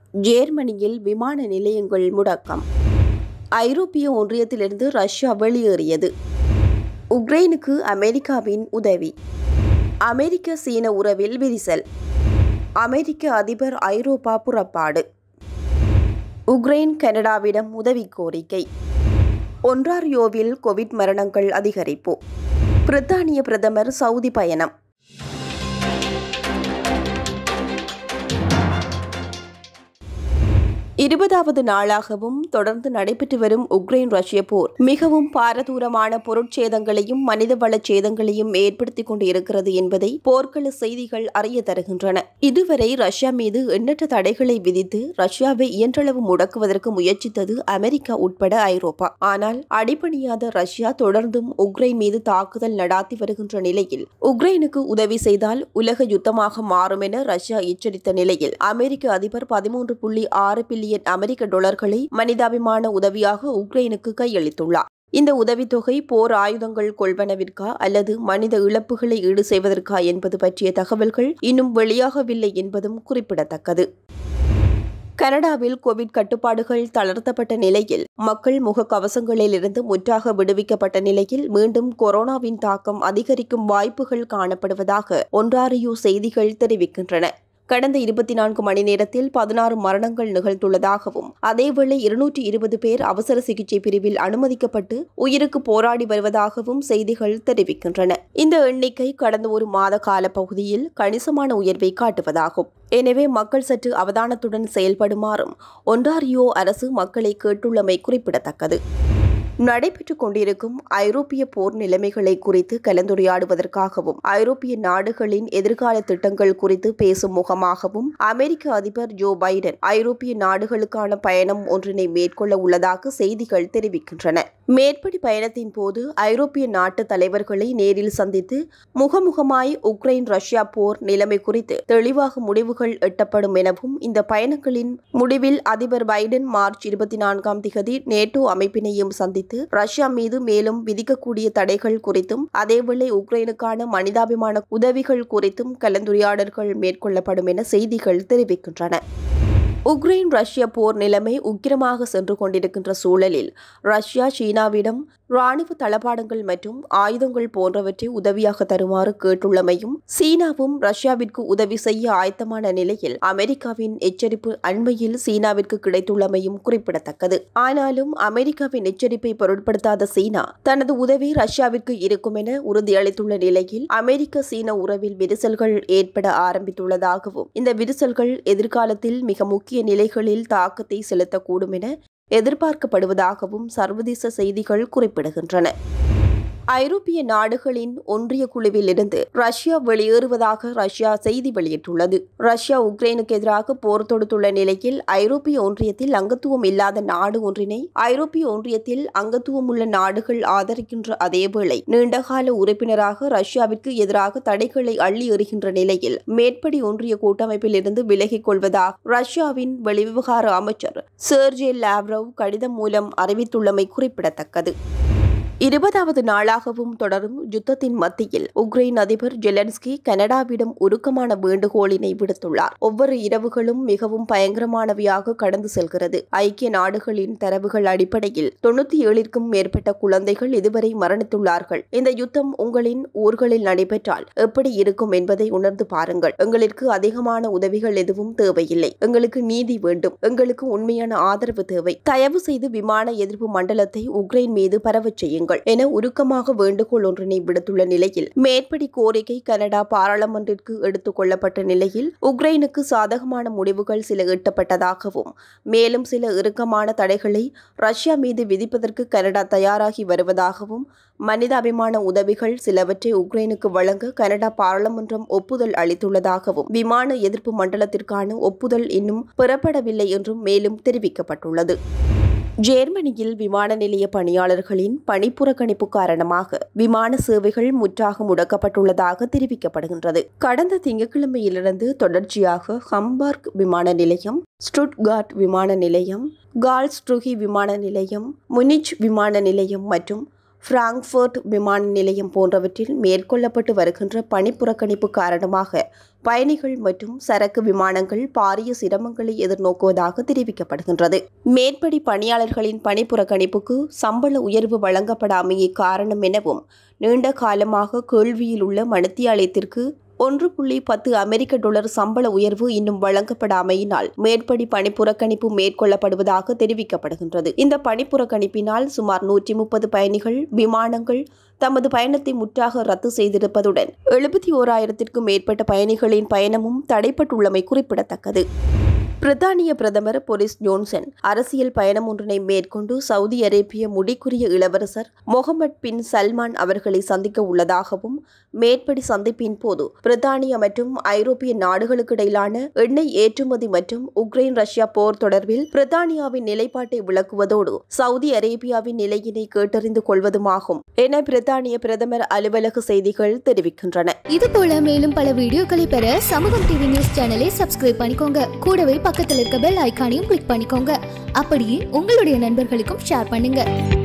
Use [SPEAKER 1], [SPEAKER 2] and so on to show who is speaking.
[SPEAKER 1] ஜேர்மனியில் விமான நிலையங்கள் முடக்கம் ஐரோப்பிய ஒன்றியத்திலிருந்து ரஷ்யா வெளியேறியது உக்ரைனுக்கு அமெரிக்காவின் உதவி அமெரிக்க சீன உறவில் விரிசல் அமெரிக்க அதிபர் ஐரோப்பா புறப்பாடு உக்ரைன் கனடாவிடம் உதவி கோரிக்கை ஒன்றாரியோவில் கோவிட் மரணங்கள் அதிகரிப்பு பிரித்தானிய பிரதமர் சவுதி பயணம் இருபதாவது நாளாகவும் தொடர்ந்து நடைபெற்று வரும் உக்ரைன் ரஷ்ய போர் மிகவும் பாரதூரமான பொருட்சேதங்களையும் மனிதவள சேதங்களையும் ஏற்படுத்திக் கொண்டு இருக்கிறது என்பதை போர்க்கள செய்திகள் அறிய தருகின்றன இதுவரை ரஷ்யா மீது எண்ணற்ற தடைகளை விதித்து ரஷ்யாவை இயன்றளவு முடக்குவதற்கு முயற்சித்தது அமெரிக்கா உட்பட ஐரோப்பா ஆனால் அடிபணியாத ரஷ்யா தொடர்ந்தும் உக்ரைன் மீது தாக்குதல் நடாத்தி வருகின்ற நிலையில் உக்ரைனுக்கு உதவி செய்தால் உலக யுத்தமாக மாறும் என ரஷ்யா எச்சரித்த நிலையில் அமெரிக்க அதிபர் பதிமூன்று புள்ளி ஆறு பில்லியன் அமெரிக்க டாலர்களை மனிதாபிமான உதவியாக உக்ரைனுக்கு கையளித்துள்ளார் இந்த உதவித்தொகை போர் ஆயுதங்கள் கொள்வனவிற்கா அல்லது மனித இழப்புகளை ஈடு செய்வதற்கா என்பது பற்றிய தகவல்கள் இன்னும் வெளியாகவில்லை என்பதும் குறிப்பிடத்தக்கது கனடாவில் கோவிட் கட்டுப்பாடுகள் தளர்த்தப்பட்ட நிலையில் மக்கள் முகக்கவசங்களிலிருந்து முற்றாக விடுவிக்கப்பட்ட நிலையில் மீண்டும் கொரோனாவின் தாக்கம் அதிகரிக்கும் வாய்ப்புகள் காணப்படுவதாக ஒன்றாரியோ செய்திகள் தெரிவிக்கின்றன கடந்த இருபத்தி நான்கு மணி நேரத்தில் பதினாறு மரணங்கள் நிகழ்ந்துள்ளதாகவும் அதேவேளை இருநூற்றி இருபது பேர் அவசர சிகிச்சை பிரிவில் அனுமதிக்கப்பட்டு உயிருக்கு போராடி வருவதாகவும் செய்திகள் தெரிவிக்கின்றன இந்த எண்ணிக்கை கடந்த ஒரு மாத கால பகுதியில் கணிசமான உயர்வை காட்டுவதாகும் எனவே மக்கள் சற்று அவதானத்துடன் செயல்படுமாறும் ஒன்டாரியோ அரசு மக்களை கேட்டுள்ளமை குறிப்பிடத்தக்கது நடைபெற்றுக் கொண்டிருக்கும் ஐரோப்பிய போர் நிலைமைகளை குறித்து கலந்துரையாடுவதற்காகவும் ஐரோப்பிய நாடுகளின் எதிர்கால திட்டங்கள் குறித்து பேசும் முகமாகவும் அமெரிக்க அதிபர் ஜோ பைடன் ஐரோப்பிய நாடுகளுக்கான பயணம் ஒன்றினை மேற்கொள்ள உள்ளதாக செய்திகள் தெரிவிக்கின்றன மேற்படி பயணத்தின் போது ஐரோப்பிய நாட்டு தலைவர்களை நேரில் சந்தித்து முகமுகமாய் உக்ரைன் ரஷ்யா போர் நிலைமை குறித்து தெளிவாக முடிவுகள் எட்டப்படும் எனவும் இந்த பயணங்களின் முடிவில் அதிபர் பைடன் மார்ச் இருபத்தி நான்காம் திகதி நேட்டோ அமைப்பினையும் சந்தித்து ரஷ்யா மீது மேலும் விதிக்கக்கூடிய தடைகள் குறித்தும் அதேவேளை உக்ரைனுக்கான மனிதாபிமான உதவிகள் குறித்தும் கலந்துரையாடல்கள் மேற்கொள்ளப்படும் என செய்திகள் தெரிவிக்கின்றன உக்ரைன் ரஷ்ய போர் நிலைமை உக்கிரமாக சென்று கொண்டிருக்கின்ற சூழலில் ரஷ்யா சீனாவிடம் ராணுவ தளபாடங்கள் மற்றும் ஆயுதங்கள் போன்றவற்றை உதவியாக தருமாறு கேட்டுள்ளமையும் சீனாவும் ரஷ்யாவிற்கு உதவி செய்ய ஆயத்தமான நிலையில் அமெரிக்காவின் எச்சரிப்பு அண்மையில் சீனாவிற்கு கிடைத்துள்ளமையும் குறிப்பிடத்தக்கது ஆனாலும் அமெரிக்காவின் எச்சரிப்பை பொருட்படுத்தாத சீனா தனது உதவி ரஷ்யாவிற்கு இருக்கும் என உறுதியளித்துள்ள நிலையில் அமெரிக்க சீன உறவில் விரிசல்கள் ஏற்பட ஆரம்பித்துள்ளதாகவும் இந்த விரிசல்கள் எதிர்காலத்தில் மிக முக்கிய நிலைகளில் தாக்கத்தை செலுத்தக்கூடும் என எதிர்பார்க்கப்படுவதாகவும் சர்வதேச செய்திகள் குறிப்பிடுகின்றன ஐரோப்பிய நாடுகளின் ஒன்றிய குழுவில் இருந்து ரஷ்யா வெளியேறுவதாக ரஷ்யா செய்தி வெளியிட்டுள்ளது ரஷ்யா உக்ரைனுக்கு எதிராக போர் தொடுத்துள்ள நிலையில் ஐரோப்பிய ஒன்றியத்தில் அங்கத்துவம் இல்லாத நாடு ஒன்றினை ஐரோப்பிய ஒன்றியத்தில் அங்கத்துவம் உள்ள நாடுகள் ஆதரிக்கின்ற அதேவேளை நீண்டகால உறுப்பினராக ரஷ்யாவிற்கு எதிராக தடைகளை அள்ளி எறிகின்ற நிலையில் மேற்படி ஒன்றிய கூட்டமைப்பில் இருந்து விலகிக் கொள்வதாக ரஷ்யாவின் வெளிவிவகார அமைச்சர் சேர்ஜே லாவ்ரவ் கடிதம் மூலம் அறிவித்துள்ளமை குறிப்பிடத்தக்கது இருபதாவது நாளாகவும் தொடரும் யுத்தத்தின் மத்தியில் உக்ரைன் அதிபர் ஜெலன்ஸ்கி கனடாவிடம் உருக்கமான வேண்டுகோளினை விடுத்துள்ளார் ஒவ்வொரு இரவுகளும் மிகவும் பயங்கரமானவையாக கடந்து செல்கிறது ஐக்கிய நாடுகளின் தரவுகள் அடிப்படையில் தொண்ணூத்தி ஏழிற்கும் மேற்பட்ட குழந்தைகள் இதுவரை மரணித்துள்ளார்கள் இந்த யுத்தம் உங்களின் ஊர்களில் நடைபெற்றால் எப்படி இருக்கும் என்பதை உணர்ந்து பாருங்கள் எங்களுக்கு அதிகமான உதவிகள் எதுவும் தேவையில்லை எங்களுக்கு நீதி வேண்டும் எங்களுக்கு உண்மையான ஆதரவு தேவை தயவு செய்து விமான எதிர்ப்பு மண்டலத்தை உக்ரைன் மீது பரவச் செய்யுங்கள் செய்யுங்கள் என உருக்கமாக வேண்டுகோள் ஒன்றினை விடுத்துள்ள நிலையில் மேற்படி கோரிக்கை கனடா பாராளுமன்றிற்கு எடுத்துக் கொள்ளப்பட்ட நிலையில் உக்ரைனுக்கு சாதகமான முடிவுகள் சில எட்டப்பட்டதாகவும் மேலும் சில இறுக்கமான தடைகளை ரஷ்யா மீது விதிப்பதற்கு கனடா தயாராகி வருவதாகவும் மனிதாபிமான உதவிகள் சிலவற்றை உக்ரைனுக்கு வழங்க கனடா பாராளுமன்றம் ஒப்புதல் அளித்துள்ளதாகவும் விமான எதிர்ப்பு மண்டலத்திற்கான ஒப்புதல் இன்னும் பெறப்படவில்லை என்றும் மேலும் தெரிவிக்கப்பட்டுள்ளது ஜேர்மனியில் விமான நிலைய பணியாளர்களின் பணிப்புறக்கணிப்பு காரணமாக விமான சேவைகள் முற்றாக முடக்கப்பட்டுள்ளதாக தெரிவிக்கப்படுகின்றது கடந்த திங்கட்கிழமையிலிருந்து தொடர்ச்சியாக ஹம்பார்க் விமான நிலையம் ஸ்டுட்கார்ட் விமான நிலையம் கால்ஸ்ட்ருகி விமான நிலையம் முனிச் விமான நிலையம் மற்றும் பிராங்க்ஃபர்ட் விமான நிலையம் போன்றவற்றில் மேற்கொள்ளப்பட்டு வருகின்ற பணிப்புறக்கணிப்பு காரணமாக பயணிகள் மற்றும் சரக்கு விமானங்கள் பாரிய சிரமங்களை எதிர்நோக்குவதாக தெரிவிக்கப்படுகின்றது மேற்படி பணியாளர்களின் பணிப்புறக்கணிப்புக்கு சம்பள உயர்வு வழங்கப்படாமையே காரணம் எனவும் நீண்ட காலமாக கேள்வியில் உள்ள மணித்தியாலயத்திற்கு ஒன்று புள்ளி பத்து அமெரிக்க டாலர் சம்பள உயர்வு இன்னும் வழங்கப்படாமையினால் மேற்படி பணிப்புறக்கணிப்பு மேற்கொள்ளப்படுவதாக தெரிவிக்கப்படுகின்றது இந்த பணிப்புறக்கணிப்பினால் சுமார் நூற்றி முப்பது பயணிகள் விமானங்கள் தமது பயணத்தை முற்றாக ரத்து செய்திருப்பதுடன் எழுபத்தி ஓராயிரத்திற்கும் மேற்பட்ட பயணிகளின் பயணமும் தடைப்பட்டுள்ளமை குறிப்பிடத்தக்கது பிரித்தானிய பிரதமர் பொரிஸ் ஜோன்சன் அரசியல் பயணம் ஒன்றினை மேற்கொண்டு சவுதி அரேபிய முடிக்குரிய இளவரசர் முகமது பின் சல்மான் அவர்களை சந்திக்க உள்ளதாகவும் மேற்படி சந்திப்பின் போது பிரித்தானிய மற்றும் ஐரோப்பிய நாடுகளுக்கு இடையிலான எண்ணெய் ஏற்றுமதி மற்றும் உக்ரைன் ரஷ்யா போர் தொடர்பில் பிரித்தானியாவின் நிலைப்பாட்டை விளக்குவதோடு சவுதி அரேபியாவின் நிலையினை கேட்டறிந்து கொள்வதுமாகும் என பிரித்தானிய பிரதமர் அலுவலக செய்திகள் தெரிவிக்கின்றன
[SPEAKER 2] இது போல மேலும் பல வீடியோக்களை பெற சமூகம் டிவி நியூஸ் சேனலை சப்ஸ்கிரைப் பண்ணிக்கோங்க கூடவே பக்கத்தில் இருக்க பெல் ஐகானையும் கிளிக் பண்ணிக்கோங்க அப்படியே உங்களுடைய நண்பர்களுக்கும் ஷேர் பண்ணுங்க